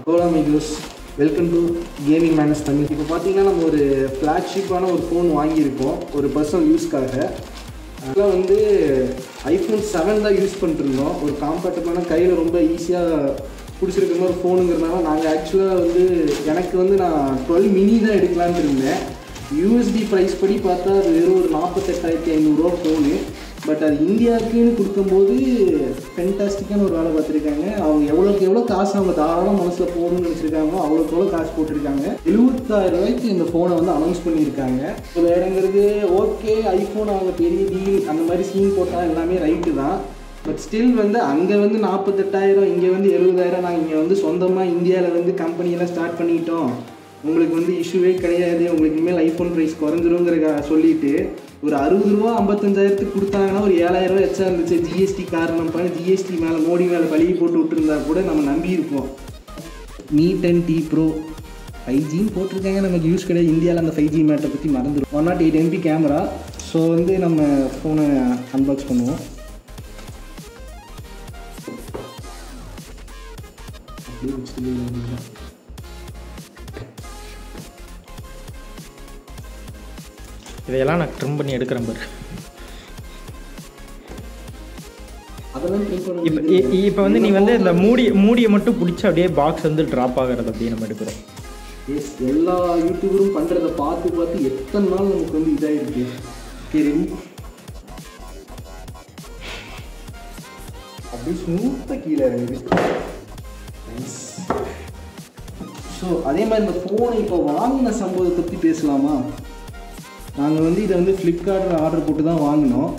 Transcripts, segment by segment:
Hello migos welcome to gaming menace Tamil இப்போ பார்த்தீங்கன்னா நம்ம ஒரு ஃப்ளாக்ஷிப்பான ஒரு ஃபோன் வாங்கியிருக்கோம் ஒரு பர்சனல் யூஸ்க்காக அதெல்லாம் வந்து ஐஃபோன் செவன் தான் யூஸ் பண்ணிட்டுருந்தோம் ஒரு காம்பேட்டபிளான கையில் ரொம்ப ஈஸியாக பிடிச்சிருக்கிற மாதிரி ஃபோனுங்கிறதுனால நாங்கள் ஆக்சுவலாக வந்து எனக்கு வந்து நான் டுவெல் மினி தான் எடுக்கலான்னு இருந்தேன் யூஎஸ்டி ப்ரைஸ் படி பார்த்தா அது வெறும் ஒரு நாற்பத்தெட்டாயிரத்தி ஐநூறுரூவா ஃபோனு பட் அது இந்தியாவுக்குன்னு கொடுக்கும்போது ஃபென்டாஸ்டிக்கான ஒரு வேலை பார்த்துருக்காங்க அவங்க எவ்வளோக்கு எவ்வளோ காசு அவங்க தாராளம் மனசில் போகணும்னு நினச்சிருக்காங்களோ அவ்வளோக்கு எவ்வளோ காசு போட்டிருக்காங்க எழுபத்தாயிரம் ரூபாய்க்கு இந்த ஃபோனை வந்து அனௌன்ஸ் பண்ணியிருக்காங்க இப்போ வேறங்கிறது ஓகே ஐஃபோன் அவங்க பெரிய டீல் அந்த மாதிரி சீன் போட்டால் எல்லாமே ரைட்டு தான் பட் ஸ்டில் வந்து அங்கே வந்து நாற்பத்தெட்டாயிரம் இங்கே வந்து எழுபதாயிரம் நாங்கள் இங்கே வந்து சொந்தமாக இந்தியாவில் வந்து கம்பெனியெல்லாம் ஸ்டார்ட் பண்ணிட்டோம் உங்களுக்கு வந்து இஷ்யூவே கிடையாது உங்களுக்கு இனிமேல் ஐஃபோன் ப்ரைஸ் குறைஞ்சிருங்கிற சொல்லிட்டு ஒரு அறுபது ரூபா ஐம்பத்தஞ்சாயிரத்துக்கு கொடுத்தாங்கன்னா ஒரு ஏழாயிரம் ரூபா எச்சா இருந்துச்சு ஜிஎஸ்டி காரணம் பண்ணி ஜிஎஸ்டி மேலே மோடி மேலே பழிய போட்டு விட்டுருந்தா கூட நம்ம நம்பியிருப்போம் Mi ten T Pro five ஜின்னு போட்டிருக்காங்க நமக்கு யூஸ் கிடையாது இந்தியாவில் அந்த ஃபைவ் ஜி மேட்டை பற்றி மறந்துடும் one nought eight MP camera so வந்து நம்ம ஃபோனை அன்பாக்ஸ் பண்ணுவோம் அப்படியே வச்சுட்டு போயிட வேண்டியதுதான். இதையெல்லாம் நான் ட்ரிம் பண்ணி எடுக்கிறேன் பாரு அதெல்லாம் try பண்ண இப்போ வேண்டியது இப்போ வந்து நீ வந்து இந்த மூடி மூடியை மட்டும் பிடிச்சி அப்படியே பாக்ஸ் வந்து ட்ராப் ஆகிறது அப்படியே நம்ம எடுக்கிறோம் எஸ் எல்லா யூடியூபரும் பண்ணுறத பார்த்து பார்த்து எத்தனை நாள் நமக்கு வந்து இதாகிருக்கு ஓகே ரெடி அப்படியே ஸ்மூத்தாக கீழே இறங்குது ஸோ அதே மாதிரி இந்த ஃபோனை இப்போ வாங்கின சம்பவத்தை பற்றி பேசலாமா நாங்கள் வந்து இதை வந்து ஃப்ளிப்கார்ட்டில் ஆர்டர் போட்டு தான் வாங்கினோம்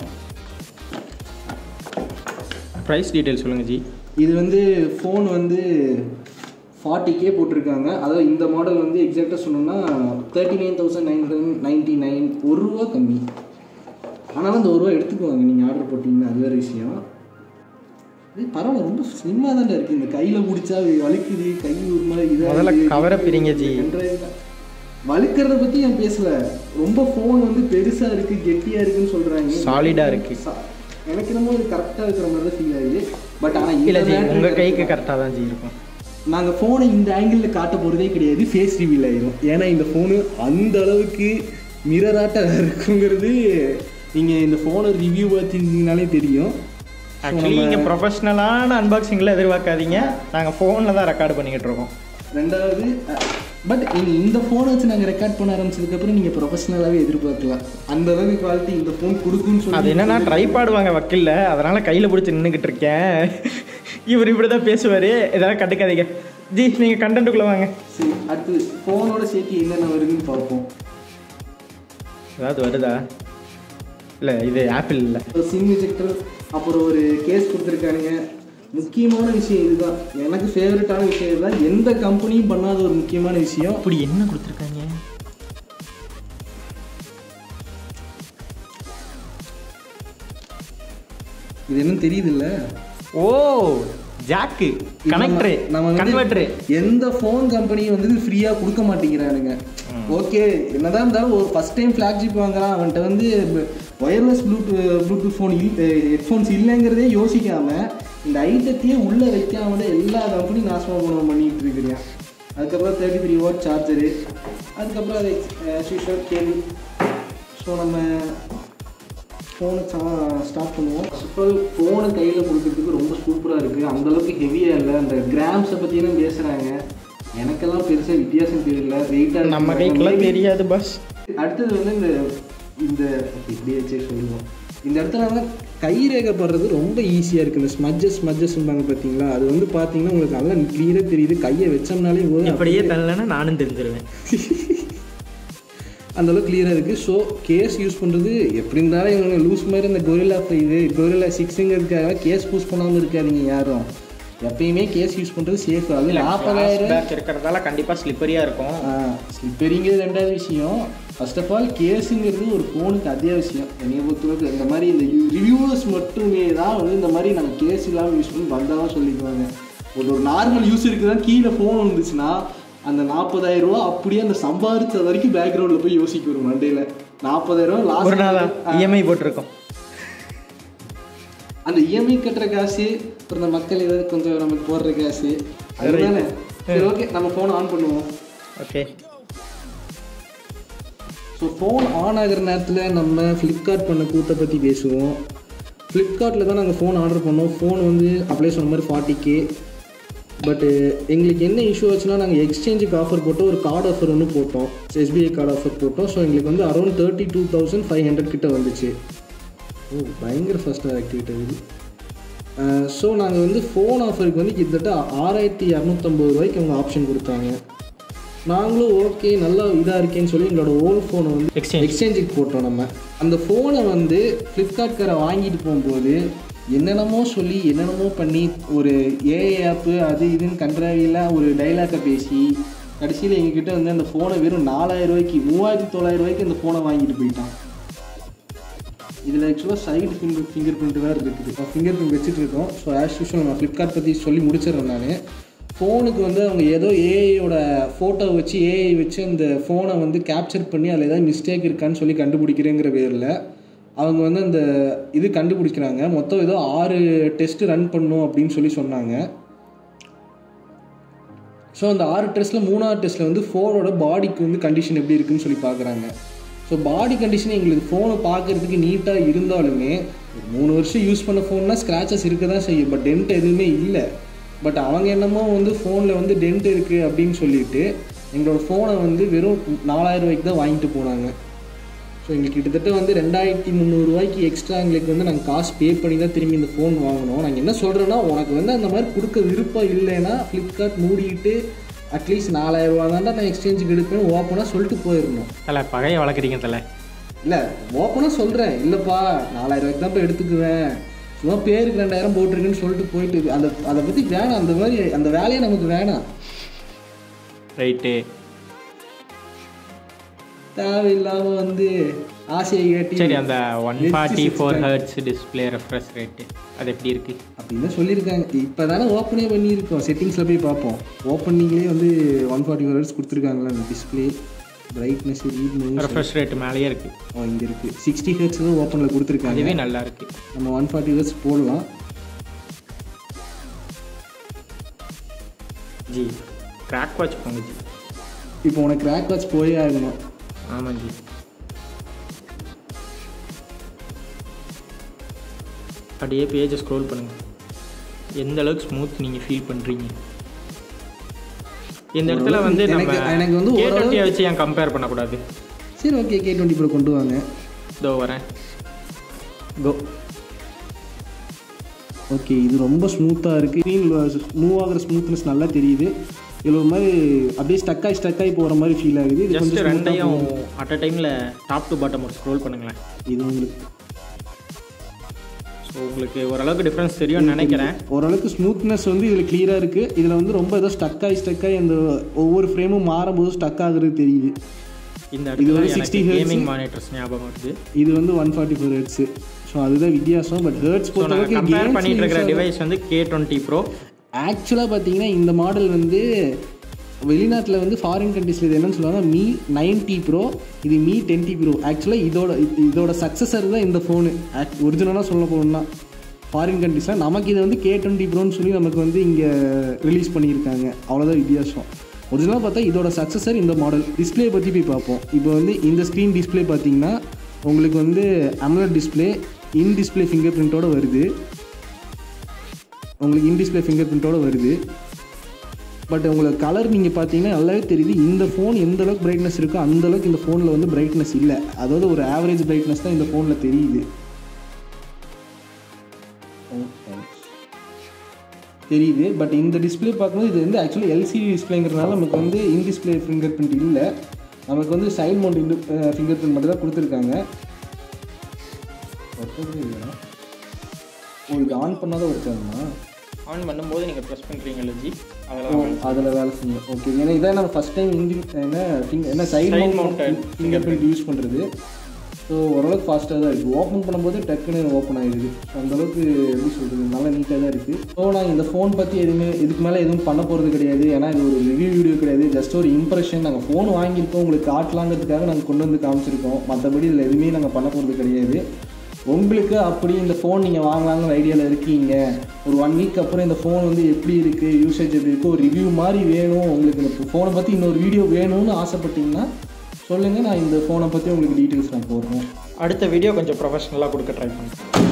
ப்ரைஸ் டீட்டெயில் சொல்லுங்கள் ஜி இது வந்து ஃபோன் வந்து ஃபார்ட்டி கே போட்டிருக்காங்க அதாவது இந்த மாடல் வந்து எக்ஸாக்டாக சொன்னோம்னா thirty nine thousand nine hundred ninety nine ஒரு ரூபா கம்மி ஆனாலும் அந்த ஒரு ரூபா எடுத்துக்குவாங்க நீங்கள் ஆர்டர் போட்டிங்கன்னா அது வேறு விஷயம் இது பரவாயில்ல ரொம்ப ஸ்லிம்மாக தானே இருக்குது இந்த கையில் பிடிச்சா வலிக்குது கை ஒரு மாதிரி இதாக முதல்ல cover அ பிரிங்க ஜி. வழுக்கிறத பற்றி நான் பேசல ரொம்ப ஃபோன் வந்து பெருசாக இருக்குது கெட்டியாக இருக்குன்னு சொல்கிறாங்க Solid ஆ இருக்கு. எனக்கு என்னமோ இது கரெக்டாக இருக்கிற மாதிரி தான் ஃபீல் ஆகுது பட் ஆனால் இல்லை ஜி உங்கள் கைக்கு கரெக்டாக தான் ஜி இருக்கும் நாங்கள் ஃபோனை இந்த ஆங்கிளில் காட்ட போகிறதே கிடையாது ஃபேஸ் ரிவீல் ஆயிரும் ஏன்னா இந்த ஃபோனு அந்த அளவுக்கு மிரராட்டாக இருக்குங்கிறது நீங்கள் இந்த ஃபோனை ரிவ்யூ பார்த்துருந்தீங்கனாலே தெரியும் ஆக்சுவலி இங்கே ப்ரொஃபஷ்னலான அன்பாக்சிங்கில் எதிர்பார்க்காதீங்க நாங்கள் ஃபோனில் தான் ரெக்கார்ட் பண்ணிக்கிட்டு இருக்கோம் ரெண்டாவது பட் நீங்கள் இந்த ஃபோனை வச்சு நாங்கள் ரெக்கார்ட் பண்ண ஆரம்பிச்சதுக்கப்புறம் நீங்கள் ப்ரொஃபஷனலாகவே எதிர்பார்க்கலாம் அந்த அளவுக்கு குவாலிட்டி இந்த ஃபோன் கொடுக்குன்னு சொல்லி அது என்னன்னா ட்ரைபாடு வாங்க வக்கில்ல அதனால் கையில் பிடிச்சி நின்றுக்கிட்டு இருக்கேன் இவர் இப்படி தான் பேசுவார் இதெல்லாம் கண்டுக்காதீங்க ஜி நீங்கள் கண்டென்ட்டுக்குள்ளே வாங்க சரி அடுத்து ஃபோனோட சேர்த்து என்னென்ன வருதுன்னு பார்ப்போம் ஏதாவது வருதா இல்லை இது ஆப்பிள் இல்லை சிம் இஜெக்டர் அப்புறம் ஒரு கேஸ் கொடுத்துருக்கானுங்க முக்கியமான விஷயம் இதுதான் எனக்கு ஃபேவரட்டான விஷயம் இதுதான் எந்த கம்பெனியும் பண்ணாத ஒரு முக்கியமான விஷயம் அப்படி என்ன கொடுத்துருக்காங்க இது என்ன தெரியுது இல்ல ஓ ஜாக்கு கனெக்டரு நம்ம வந்து கன்வெர்டரு எந்த ஃபோன் கம்பெனியும் வந்து ஃப்ரீயாக கொடுக்க மாட்டேங்கிறானுங்க ஓகே என்னதான் இருந்தாலும் ஒரு ஃபஸ்ட் டைம் ஃப்ளாக்ஷிப் வாங்குறான் அவன்கிட்ட வந்து ஒயர்லெஸ் ப்ளூடூ ப்ளூடூத் ஃபோன் இல் ஹெட்ஃபோன்ஸ் இல்லைங்கிறதே யோசிக்காம இந்த ஐட்டத்தையே உள்ளே வைக்காம தான் எல்லா கம்பெனியும் நாசமாக போன பண்ணிட்டு இருக்கிறேன் அதுக்கப்புறம் தேர்ட்டி த்ரீ வாட் சார்ஜரு அதுக்கப்புறம் அது யூஷுவல் கேபிள் ஸோ நம்ம ஃபோனை ஸ்டார்ட் பண்ணுவோம் ஃபுல் ஃபோனை கையில் கொடுக்கறதுக்கு ரொம்ப சூப்பராக இருக்குது அந்தளவுக்கு ஹெவியாக இல்லை அந்த கிராம்ஸை பற்றிலாம் பேசுகிறாங்க எனக்கெல்லாம் பெருசாக வித்தியாசம் தெரியல வெயிட்டாக நம்ம கைக்கெல்லாம் தெரியாது பஸ் அடுத்தது வந்து இந்த இந்த okay, இப்படியே வச்சே சொல்லுவோம் இந்த இடத்துல வந்து கை ரேகைப்படுறது ரொம்ப ஈஸியாக இருக்குது இந்த ஸ்மஜஸ் ஸ்மஜஸ்ம்பாங்க பார்த்தீங்களா அது வந்து பார்த்தீங்கன்னா உங்களுக்கு நல்லா கிளியராக தெரியுது கையை வச்சோம்னாலே போதும் இப்படியே தள்ளனா நானும் தெரிஞ்சிருவேன் அந்த அளவுக்கு கிளியராக இருக்குது ஸோ கேஸ் யூஸ் பண்ணுறது எப்படி இருந்தாலும் இவங்க லூஸ் மாதிரி இந்த கொரில்லா இது கொரில்லா சிக்ஸுங்கிறதுக்காக கேஸ் யூஸ் பண்ணாமல் இருக்காதீங்க யாரும் எப்பயுமே கேஸ் யூஸ் பண்ணுறது சேஃப் அது நாற்பதாயிரம் பேக் இருக்கிறதால கண்டிப்பாக ஸ்லிப்பரியாக இருக்கும் ஸ்லிப்பரிங்கிறது ரெண்டாவது விஷயம் ஃபர்ஸ்ட் ஆஃப் ஆல் கேஸுங்கிறது ஒரு ஃபோனுக்கு அத்தியாவசியம் என்னைய பொறுத்தவரைக்கும் இந்த மாதிரி இந்த ரிவ்யூவர்ஸ் மட்டுமே தான் வந்து இந்த மாதிரி நாங்கள் கேஸ் இல்லாமல் யூஸ் பண்ணி வந்தால் தான் சொல்லிக்குவாங்க ஒரு ஒரு நார்மல் யூஸருக்கு தான் கீழே ஃபோன் வந்துச்சுன்னா அந்த நாற்பதாயிரம் ரூபா அப்படியே அந்த சம்பாதிச்ச வரைக்கும் பேக்ரவுண்டில் போய் யோசிக்க ஒரு மண்டையில் நாற்பதாயிரம் ரூபா ஒரு நாளா லாஸ்ட் இஎம்ஐ போட்டிருக்கோம் அந்த இஎம்ஐ கட்டுற காசு அப்புறம் இந்த மக்கள் ஏதாவது கொஞ்சம் நமக்கு போடுற காசு அதுதானே சரி ஓகே நம்ம ஃபோன் ஆன் பண்ணுவோம் ஓகே ஸோ ஃபோன் ஆன் ஆகிற நேரத்தில் நம்ம ஃப்ளிப்கார்ட் பண்ண கூத்தை பற்றி பேசுவோம் ஃப்ளிப்கார்ட்டில் தான் நாங்கள் ஃபோன் ஆர்டர் பண்ணோம் ஃபோன் வந்து அப்ளை சொன்ன மாதிரி ஃபார்ட்டி கே பட்டு எங்களுக்கு என்ன இஷ்யூ ஆச்சுன்னா நாங்கள் எக்ஸ்சேஞ்சுக்கு ஆஃபர் போட்டோம் ஒரு கார்டு ஆஃபர் ஒன்று போட்டோம் எஸ்பிஐ கார்டு ஆஃபர் போட்டோம் ஸோ எங்களுக்கு வந்து around thirty two thousand five hundred கிட்ட வந்துச்சு ஓ பயங்கர ஃபஸ்ட்டாக ஆக்டிவிட்டி இது ஸோ நாங்கள் வந்து ஃபோன் ஆஃபருக்கு வந்து கிட்டத்தட்ட ஆறாயிரத்தி இரநூத்தம்பது ரூபாய்க்கு அவங்க ஆப்ஷன் கொடுத்தாங்க நாங்களும் ஓகே நல்லா இதாக இருக்கேன்னு சொல்லி எங்களோட ஓல்ட் ஃபோனை வந்து Exchange. எக்ஸ்சேஞ்சுக்கு போட்டோம் நம்ம அந்த ஃபோனை வந்து ஃப்ளிப்கார்ட்கார வாங்கிட்டு போகும்போது என்னென்னமோ சொல்லி என்னென்னமோ பண்ணி ஒரு ஏஐ ஆப்பு அது இதுன்னு கன்றாவியில் ஒரு டைலாக்கை பேசி கடைசியில் எங்ககிட்ட வந்து அந்த ஃபோனை வெறும் நாலாயிரம் ரூபாய்க்கு மூவாயிரத்தி தொள்ளாயிரம் ரூபாய்க்கு அந்த ஃபோனை வாங்கிட்டு போயிட்டான் இதில் ஆக்சுவலாக சைடு ஃபிங்கர் ஃபிங்கர் பிரிண்ட் வேறு இருக்குது ஃபிங்கர் பிரிண்ட் வச்சுட்டு இருக்கோம் ஸோ ஆஸ் யூஷுவல் நம்ம ஃப்ளிப்கார்ட் பற்றி சொல்லி முடிச்சிடுறேன் நான் ஃபோனுக்கு வந்து அவங்க ஏதோ ஏஐயோட ஃபோட்டோ வச்சு ஏஐ வச்சு அந்த ஃபோனை வந்து கேப்சர் பண்ணி அதில் ஏதாவது மிஸ்டேக் இருக்கான்னு சொல்லி கண்டுபிடிக்கிறேங்கிற பேரில் அவங்க வந்து அந்த இது கண்டுபிடிக்கிறாங்க மொத்தம் ஏதோ ஆறு டெஸ்ட் ரன் பண்ணும் அப்படின்னு சொல்லி சொன்னாங்க ஸோ அந்த ஆறு டெஸ்ட்டில் மூணாவது டெஸ்ட்டில் வந்து ஃபோனோட பாடிக்கு வந்து கண்டிஷன் எப்படி இருக்குன்னு சொல்லி பார்க்குறாங்க ஸோ பாடி கண்டிஷன் எங்களுக்கு ஃபோனை பார்க்குறதுக்கு நீட்டாக இருந்தாலுமே ஒரு மூணு வருஷம் யூஸ் பண்ண ஃபோன்னா ஸ்க்ராச்சஸ் இருக்க தான் செய்யும் பட் டென்ட் எதுவுமே இல்லை பட் அவங்க என்னமோ வந்து ஃபோனில் வந்து டென்ட் இருக்குது அப்படின்னு சொல்லிட்டு எங்களோட ஃபோனை வந்து வெறும் நாலாயிரம் ரூபாய்க்கு தான் வாங்கிட்டு போனாங்க ஸோ எங்களுக்கு கிட்டத்தட்ட வந்து ரெண்டாயிரத்தி முந்நூறுரூவாய்க்கு எக்ஸ்ட்ரா எங்களுக்கு வந்து நாங்கள் காசு பே பண்ணி தான் திரும்பி இந்த ஃபோன் வாங்கினோம் நாங்கள் என்ன சொல்கிறோன்னா உனக்கு வந்து அந்த மாதிரி கொடுக்க விருப்பம் இல்லைன்னா ஃப்ளிப்கார்ட் மூடிட்டு அட்லீஸ்ட் நாலாயிரம் ரூபா தான்டா நான் எக்ஸ்சேஞ்சுக்கு எடுப்பேன் ஓப்பனாக சொல்லிட்டு போயிடணும் தலை பகையை வளர்க்குறீங்க தலை இல்லை ஓப்பனாக சொல்கிறேன் இல்லைப்பா நாலாயிரம் ரூபாய்க்கு தான் போய் எடுத்துக்குவேன் சும்மா பேருக்கு ரெண்டாயிரம் போட்டிருக்குன்னு சொல்லிட்டு போயிட்டு அதை அதை பற்றி வேணாம் அந்த மாதிரி அந்த வேலையை நமக்கு வேணாம் ரைட்டு தேவையில்லாமல் வந்து ஆசையை கேட்டி சரி அந்த ஒன் வச்சு forty six four pack. Hertz display refresh rate அது எப்படி இருக்கு அப்படின்னு தான் சொல்லியிருக்காங்க இப்போ தானே ஓப்பனே பண்ணியிருக்கோம் செட்டிங்ஸில் போய் பார்ப்போம் ஓப்பனிங்லேயே வந்து ஒன் ஃபார்ட்டி ஃபோர் ஹவர்ஸ் கொடுத்துருக்காங்களா அந்த display brightness read moves refresh rate மேலேயே இருக்கு இங்கே இருக்குது சிக்ஸ்டி ஹெர்ட்ஸ் தான் ஓப்பனில் கொடுத்துருக்காங்க அதுவே நல்லா இருக்கு நம்ம ஒன் ஃபார்ட்டி ஹவர்ஸ் போடலாம் ஜி ட்ராக் வாட்ச் போங்க ஜி இப்போ உனக்கு கிராக் வாட்ச் போயே ஆகணும் ஆமாம் ஜி அப்படியே பேஜை ஸ்க்ரோல் பண்ணுங்க எந்த அளவுக்கு ஸ்மூத் நீங்கள் ஃபீல் பண்ணுறீங்க இந்த இடத்துல வந்து நம்ம எனக்கு- எனக்கு வந்து கே ஓரளவுக்கு- வச்சு ஏன் கம்பேர் பண்ணக்கூடாது சரி ஓகே கே டுவெண்ட்டி ப்ரோ கொண்டு வாங்க இதோ வரேன் கோ ஓகே இது ரொம்ப ஸ்மூத்தாக இருக்குது ஸ்க்ரீன் மூவ் ஆகிற ஸ்மூத்னஸ் நல்லா தெரியுது இதில் ஒரு மாதிரி அப்படியே ஸ்டக் ஆகி ஸ்டக் ஆகி போகிற மாதிரி ஃபீல் ஆகுது இது ஜஸ்ட் கொஞ்சம் smooth ஆ ரெண்டையும் போகுது. அட் அ டைமில் டாப் டு பாட்டம் ஒரு ஸ்க்ரோல் பண்ணுங்களேன் இது உங்களுக்கு ஸோ உங்களுக்கு ஓரளவுக்கு டிஃப்ரென்ஸ் தெரியும்னு நினைக்கிறேன் ஓரளவுக்கு ஸ்மூத்னஸ் வந்து இதில் கிளியராக இருக்குது இதில் வந்து ரொம்ப ஏதோ ஸ்டக் ஆகி ஸ்டக் ஆகி அந்த ஒவ்வொரு ஃப்ரேமும் மாறும்போது ஸ்டக் ஆகுறது தெரியுது இந்த இது இடத்துல வந்து எனக்கு 60 hertz. கேமிங் மானிட்டர்ஸ் ஞாபகம் வருது இது வந்து one forty four hertz so அதுதான் வித்தியாசம் பட் ஹெர்ட்ஸ் ஸோ நாங்கள் கம்பேர் பண்ணிட்டு இருக்கிற பொறுத்தவரைக்கும் டிவைஸ் வந்து கே டுவெண்ட்டி ப்ரோ ஆக்சுவலாக பார்த்தீங்கன்னா இந்த மாடல் வந்து வெளிநாட்டில் வந்து ஃபாரின் கண்ட்ரீஸில் இது என்னன்னு சொல்லுவாங்க மீ நைன்டி ப்ரோ இது மீ டென்டி ப்ரோ ஆக்சுவலாக இதோட இது- இதோட சக்ஸஸர் தான் இந்த ஃபோனு ஒரிஜினலாக சொல்ல போகணும்னா ஃபாரின் கண்ட்ரீஸில் நமக்கு இது வந்து கே டுவெண்ட்டி ப்ரோன்னு சொல்லி நமக்கு வந்து இங்கே ரிலீஸ் பண்ணியிருக்காங்க அவ்வளோதான் வித்தியாசம் ஒரிஜினலாக பார்த்தா இதோட சக்ஸஸர் இந்த மாடல் டிஸ்ப்ளே பற்றி போய் பார்ப்போம் இப்போ வந்து இந்த ஸ்க்ரீன் டிஸ்ப்ளே பார்த்தீங்கன்னா உங்களுக்கு வந்து AMOLED display in display finger பிரிண்ட்டோட வருது உங்களுக்கு இன் டிஸ்பிளே ஃபிங்கர் பிரிண்ட்டோட வருது பட் உங்களுக்கு கலர் நீங்கள் பார்த்தீங்கன்னா நல்லாவே தெரியுது இந்த ஃபோன் எந்த அளவுக்கு பிரைட்னஸ் இருக்கோ அந்த அளவுக்கு இந்த ஃபோனில் வந்து பிரைட்னஸ் இல்லை அதாவது ஒரு ஆவரேஜ் பிரைட்னஸ் தான் இந்த ஃபோனில் தெரியுது தெரியுது பட் இந்த டிஸ்ப்ளே பார்க்கும்போது இது வந்து ஆக்சுவலி எல்சிடி டிஸ்பிளேங்கிறதுனால நமக்கு வந்து இன் டிஸ்பிளே ஃபிங்கர் பிரிண்ட் இல்லை நமக்கு வந்து side mount in finger print மட்டும் தான் கொடுத்துருக்காங்க ஒர்க்கவே இல்லையா ஓ இது ஆன் பண்ணாத ஒர்க் ஆகுமா ஆன் பண்ணும்போது நீங்கள் ப்ரெஸ் பண்ணுறீங்கல்ல ஜி அதெல்லாம் அதில் வேலை செய்யும் ஓகே ஏன்னா இதான் நம்ம ஃபஸ்ட் டைம் இந்தி என்ன finger- என்ன side Side mount mounted finger print use பண்ணுறது ஸோ ஓரளவுக்கு ஃபாஸ்ட்டாக தான் இருக்குது ஓப்பன் பண்ணும்போது டக்குன்னு ஓப்பன் ஆகிடுது ஸோ அந்தளவுக்கு எப்படி சொல்கிறது நல்லா நீட்டாக தான் இருக்குது ஸோ நான் இந்த ஃபோன் பற்றி எதுவுமே இதுக்கு மேலே எதுவும் பண்ண போகிறது கிடையாது ஏன்னா இது ஒரு ரிவ்யூ வீடியோ கிடையாது ஜஸ்ட் ஒரு இம்ப்ரெஷன் நாங்கள் ஃபோன் வாங்கியிருக்கோம் உங்களுக்கு காட்டலாங்கிறதுக்காக நாங்கள் கொண்டு வந்து காமிச்சிருக்கோம் மற்றபடி இதில் எதுவுமே நாங்கள் பண்ண போகிறது கிடையாது உங்களுக்கு அப்படி இந்த ஃபோன் நீங்கள் வாங்கலாங்கிற ஐடியாவில் இருக்கீங்க ஒரு ஒன் வீக் அப்புறம் இந்த ஃபோன் வந்து எப்படி இருக்குது யூசேஜ் எப்படி இருக்குது ஒரு ரிவ்யூ மாதிரி வேணும் உங்களுக்கு இந்த ஃபோனை பற்றி இன்னொரு வீடியோ வேணும்னு ஆசைப்பட்டீங்கன்னா சொல்லுங்கள் நான் இந்த ஃபோனை பற்றி உங்களுக்கு டீட்டெயில்ஸ் நான் போடுறேன் அடுத்த வீடியோ கொஞ்சம் ப்ரொஃபஷ்னலாக கொடுக்க ட்ரை பண்ணுறேன்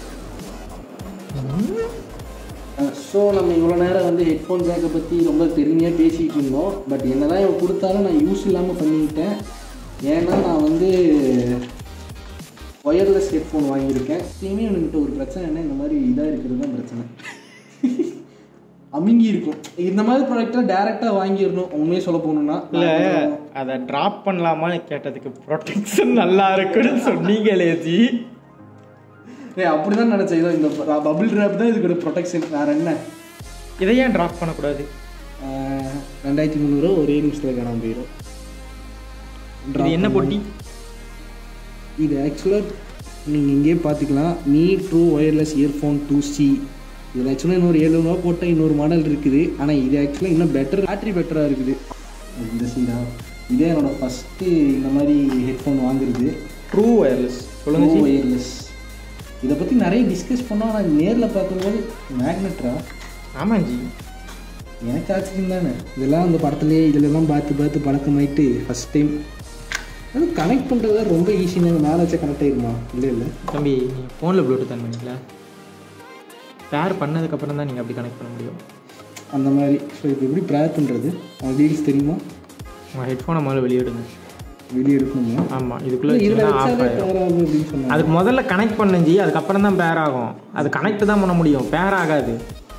ஸோ நம்ம இவ்வளோ நேரம் வந்து ஹெட்ஃபோன் ஜாக்கை பற்றி ரொம்ப பெருமையாக பேசிகிட்டு இருந்தோம் பட் என்ன தான் இவன் கொடுத்தாலும் நான் யூஸ் இல்லாமல் பண்ணிக்கிட்டேன் ஏன்னா நான் வந்து ஒயர்லெஸ் ஹெட்ஃபோன் வாங்கியிருக்கேன் இனிமே என்கிட்ட ஒரு பிரச்சனை என்ன இந்த மாதிரி இதாக இருக்கிறது தான் பிரச்சனை அமுங்கி இருக்கும் இந்த மாதிரி ப்ராடக்டாக டேரெக்டாக வாங்கிடணும் உண்மையே சொல்ல போகணுன்னா இல்லை அதை ட்ராப் பண்ணலாமான்னு கேட்டதுக்கு ப்ரொடெக்ஷன் நல்லா இருக்குன்னு சொன்னீங்களே ஜி ஏய் அப்படி தான் நினச்சேன் இதோ இந்த பபிள் ட்ராப் தான் இதுக்கு ப்ரொடெக்ஷன் வேறு என்ன இதை ஏன் ட்ராப் பண்ணக்கூடாது ஆஹ், ரெண்டாயிரத்தி முந்நூறுவா ஒரே நிமிஷத்தில் காணாமல் போயிடும் இது என்ன பொட்டி இது ஆக்சுவலாக நீங்கள் இங்கேயே பார்த்துக்கலாம் Mi true wireless earphone two C இதில் ஆக்சுவலாக இன்னொரு எழுநூறுவா போட்டால் இன்னொரு மாடல் இருக்குது ஆனால் இது ஆக்சுவலாக இன்னும் பெட்டர் பேட்ரி பெட்டராக இருக்குது இந்த சீடா இதே என்னோட ஃபஸ்ட்டு இந்த மாதிரி ஹெட்ஃபோன் வாங்குறது ட்ரூ ஒயர்லெஸ் சொல்லுங்க ஜி ஒயர்லெஸ் இதை பற்றி நிறைய டிஸ்கஸ் பண்ணோம் ஆனால் நேரில் பார்க்கும்போது மேக்னெட்ரா ஆமாம் ஜி எனக்கு ஆச்சரியம் தானே இதெல்லாம் அந்த படத்துலேயே இதிலெல்லாம் பார்த்து பார்த்து பழக்கமாயிட்டு ஃபஸ்ட் டைம் அதுவும் கனெக்ட் பண்ணுறது ரொம்ப ஈஸின்னு மேலே வச்சா கனெக்ட் ஆயிருமா இல்லை இல்லை தம்பி நீங்கள் ஃபோனில் ப்ளூடூத் ஆன் பண்ணீங்களா பேர் பண்ணதுக்கப்புறம் தான் நீங்கள் அப்படி கனெக்ட் பண்ண முடியும் அந்த மாதிரி ஸோ இப்போ எப்படி ப்ரேயர் பண்ணுறது அவங்க டீல்ஸ் தெரியுமா உங்கள் ஹெட்ஃபோனை முதல்ல வெளியிடுங்க வெளியே எடுக்கணுமா ஆமாம் இதுக்குள்ளே இதில் வச்சிங்கன்னா ஆஃப் வச்சாலே ஆயிடும் பேர் ஆகும் அப்படின்னு சொன்னாங்க அதுக்கு முதல்ல கனெக்ட் பண்ணேன் ஜி அதுக்கப்புறம் தான் பேர் ஆகும் அது கனெக்ட் தான் பண்ண முடியும் பேர் ஆகாது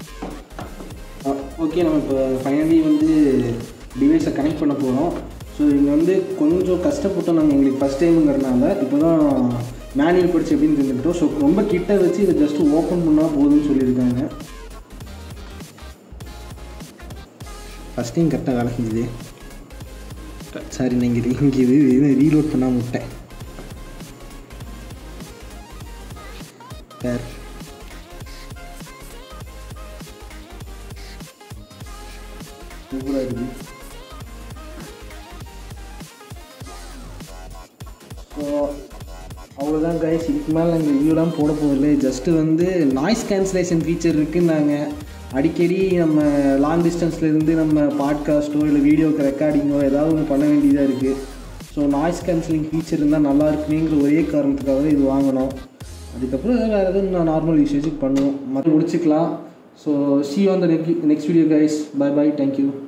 ஓகே நம்ம இப்போ ஃபைனலி வந்து டிவைஸை கனெக்ட் பண்ண போகிறோம் ஸோ இங்கே வந்து கொஞ்சம் கஷ்டப்பட்டோம் நாங்கள் எங்களுக்கு ஃபஸ்ட் டைமுங்கிறனால இப்போ தான் மேனுவல் படிச்சு எப்படின்னு தெரிஞ்சுக்கிட்டோம் ஸோ ரொம்ப கிட்ட வச்சு இதை ஜஸ்ட் ஓப்பன் பண்ணால் போதும்னு சொல்லியிருக்காங்க ஃபஸ்ட் டைம் கரெக்டாக வேலை செஞ்சுது சாரி நான் இங்கே இங்கே இது இது ரீலோட் பண்ணாமல் விட்டேன் சார் சூப்பராக இருக்குது ஸோ அவ்வளோதான் கைஸ் இதுக்கு மேலே நாங்கள் ரிவ்யூலாம் போட போகல ஜஸ்ட்டு வந்து நாய்ஸ் கேன்சலேஷன் ஃபீச்சர் இருக்குன்னாங்க அடிக்கடி நம்ம லாங் டிஸ்டன்ஸ்லேருந்து நம்ம பாட்காஸ்ட்டோ இல்லை வீடியோக்கு ரெக்கார்டிங்கோ ஏதாவது ஒன்று பண்ண வேண்டியதாக இருக்குது ஸோ நாய்ஸ் கேன்சலிங் ஃபீச்சர் இருந்தால் நல்லா இருக்குமேங்கிற ஒரே காரணத்துக்காக தான் இது வாங்கினோம் அதுக்கப்புறம் ஏதாவது வேறு எதுவும் நான் நார்மல் யூசேஜுக்கு பண்ணுவோம் மற்ற முடிச்சுக்கலாம் so see on the next video guys bye bye thank you